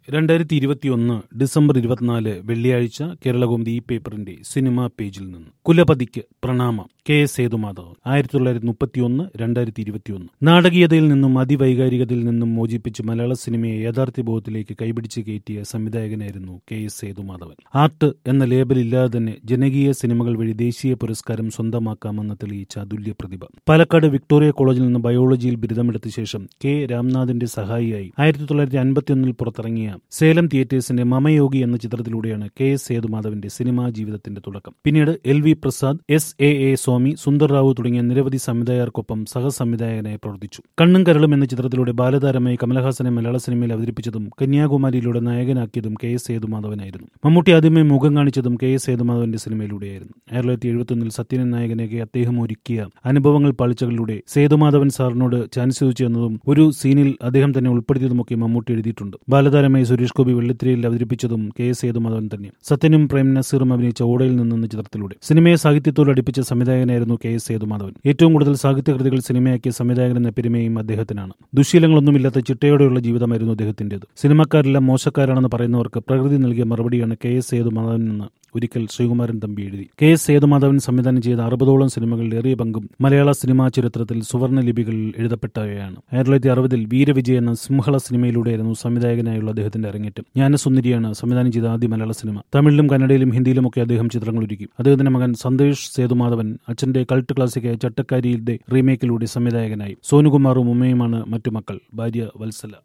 രണ്ടായിരത്തി ഇരുപത്തിയൊന്ന് ഡിസംബർ ഇരുപത്തിനാല് വെള്ളിയാഴ്ച കേരളകൗമുദി ഈ പേപ്പറിന്റെ സിനിമാ പേജിൽ നിന്ന് കുലപതിക്ക് പ്രണാമം കെ എസ് സേതുമാധവൻ ആയിരത്തി തൊള്ളായിരത്തി മുപ്പത്തിയൊന്ന് രണ്ടായിരത്തി ഇരുപത്തിയൊന്ന് നാടകീയതയിൽ നിന്നും അതിവൈകാരികതയിൽ നിന്നും മോചിപ്പിച്ച് മലയാള സിനിമയെ യാഥാർത്ഥ്യ ബോധത്തിലേക്ക് കൈപിടിച്ച് കയറ്റിയ സംവിധായകനായിരുന്നു കെ എസ് സേതുമാധവൻ ആർട്ട് എന്ന ലേബൽ ഇല്ലാതെ തന്നെ ജനകീയ സിനിമകൾ വഴി ദേശീയ പുരസ്കാരം സ്വന്തമാക്കാമെന്ന് തെളിയിച്ച അതുല്യ പ്രതിഭ പാലക്കാട് വിക്ടോറിയ കോളേജിൽ നിന്ന് ബയോളജിയിൽ ബിരുദമെടുത്ത ശേഷം കെ രാംനാഥിന്റെ സഹായിയായി ആയിരത്തി തൊള്ളായിരത്തി അൻപത്തിയൊന്നിൽ പുറത്തിറങ്ങിയ സേലം തിയേറ്റേഴ്സിന്റെ മമയോഗി എന്ന ചിത്രത്തിലൂടെയാണ് കെ എസ് സേതുമാധവന്റെ സിനിമാ ജീവിതത്തിന്റെ തുടക്കം പിന്നീട് L V Prasad S A A Swamy Sundar Rao തുടങ്ങിയ നിരവധി സംവിധായകർക്കൊപ്പം സഹസംവിധായകനായി പ്രവർത്തിച്ചു കണ്ണും കരളും എന്ന ചിത്രത്തിലൂടെ ബാലതാരമായി കമലഹാസനെ മലയാള സിനിമയിൽ അവതരിപ്പിച്ചതും കന്യാകുമാരിയിലൂടെ നായകനാക്കിയതും കെ എസ് സേതുമാധവനായിരുന്നു മമ്മൂട്ടി ആദ്യമായി മുഖം കാണിച്ചതും കെ എസ് സേതുമാധവന്റെ സിനിമയിലൂടെയായിരുന്നു ആയിരത്തി തൊള്ളായിരത്തി എഴുപത്തൊന്നിൽ സത്യനൻ നായകനാക്കി അദ്ദേഹം ഒരുക്കിയ അനുഭവങ്ങൾ പാളിച്ചകളിലൂടെ സേതുമാധവൻ സാറിനോട് ചാൻസ് ചോദിച്ചു എന്നതും ഒരു സീനിൽ അദ്ദേഹം തന്നെ ഉൾപ്പെടുത്തിയതുമൊക്കെ മമ്മൂട്ടി എഴുതിയിട്ടുണ്ട് ബാലതാരമായി സുരേഷ് ഗോപി വെള്ളിത്തിരയിൽ അവതരിപ്പിച്ചതും കെ എസ് സേതുമാധവൻ തന്നെ സത്യനും പ്രേം നസീറും അഭിനയിച്ച ഓടയിൽ നിന്നെന്ന ചിത്രത്തിലൂടെ സിനിമയെ സാഹിത്യത്തോട് അടുപ്പിച്ച സംവിധായകനായിരുന്നു കെ എസ് സേതുമാധവൻ ഏറ്റവും കൂടുതൽ സാഹിത്യകൃതികൾ സിനിമയാക്കിയ സംവിധായകൻ എന്ന പെരുമയും അദ്ദേഹത്തിനാണ് ദുശീലങ്ങളൊന്നുമില്ലാത്ത ചിട്ടയോടെയുള്ള ജീവിതമായിരുന്നു അദ്ദേഹത്തിന്റേത് സിനിമക്കാരെല്ലാം മോശക്കാരാണെന്ന് പറയുന്നവർക്ക് പ്രകൃതി നൽകിയ മറുപടിയാണ് കെ എസ് സേതുമാധവൻ എന്ന് ഒരിക്കൽ ശ്രീകുമാരൻ തമ്പി എഴുതി കെ എസ് സേതുമാധവൻ സംവിധാനം ചെയ്ത അറുപതോളം സിനിമകളിൽ ഏറിയ പങ്കും മലയാള സിനിമാ ചരിത്രത്തിൽ സുവർണ ലിപികളിൽ എഴുതപ്പെട്ടവയാണ് ആയിരത്തി തൊള്ളായിരത്തി അറുപതിൽ വീരവിജയ എന്ന സിംഹള സിനിമയിലൂടെയായിരുന്നു സംവിധായകനായുള്ള അദ്ദേഹത്തിന്റെ അരങ്ങേറ്റം ജ്ഞാനസുന്ദരിയാണ് സംവിധാനം ചെയ്ത ആദ്യ മലയാള സിനിമ തമിഴിലും കന്നഡയിലും ഹിന്ദിയിലുമൊക്കെ അദ്ദേഹം ചിത്രങ്ങൾ ഒരുക്കി അദ്ദേഹത്തിന്റെ മകൻ സന്ദേശ് സേതുമാധവൻ അച്ഛന്റെ കൾട്ട് ക്ലാസിക്കായ ചട്ടക്കാരിയുടെ റീമേക്കിലൂടെ സംവിധായകനായി സോനുകുമാറും ഉമ്മയുമാണ് മറ്റു മക്കൾ ഭാര്യ വത്സല